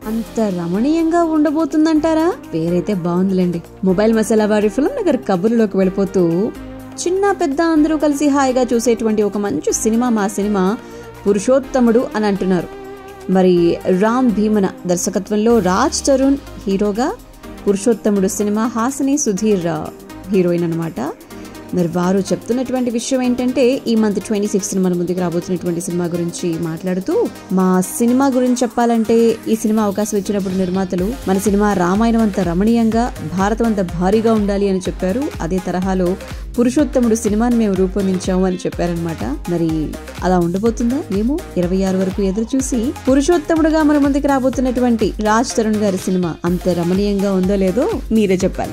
అంత రమణీయంగా ఉండబోతుందంటారా పేరైతే బాగుందిలేండి మొబైల్ మసాలా వారి ఫిల్మ్ నగర్ కబుర్లోకి వెళ్ళిపోతూ చిన్న పెద్ద అందరూ కలిసి హాయిగా చూసేటువంటి ఒక మంచి సినిమా మా సినిమా పురుషోత్తముడు అని అంటున్నారు మరి రామ్ భీమన దర్శకత్వంలో రాజ్ తరుణ్ హీరోగా పురుషోత్తముడు సినిమా హాసిని సుధీర్ హీరోయిన్ అనమాట మరి వారు చెప్తున్నటువంటి విషయం ఏంటంటే ఈ మంత్ ట్వంటీ సిక్స్త్ మన ముందుకు రాబోతున్నటువంటి సినిమా గురించి మాట్లాడుతూ మా సినిమా గురించి చెప్పాలంటే ఈ సినిమా అవకాశం ఇచ్చినప్పుడు నిర్మాతలు మన సినిమా రామాయణం అంత రమణీయంగా భారతం అంత భారీగా ఉండాలి అని చెప్పారు అదే తరహాలో పురుషోత్తముడు సినిమాని మేము రూపొందించాము అని చెప్పారనమాట మరి అలా ఉండబోతుందా ఏమో ఇరవై ఆరు వరకు ఎదురు చూసి పురుషోత్తముడుగా మన ముందుకు రాబోతున్నటువంటి రాజ్ తరుణ్ గారి సినిమా అంత రమణీయంగా ఉందో లేదో మీరే చెప్పాలి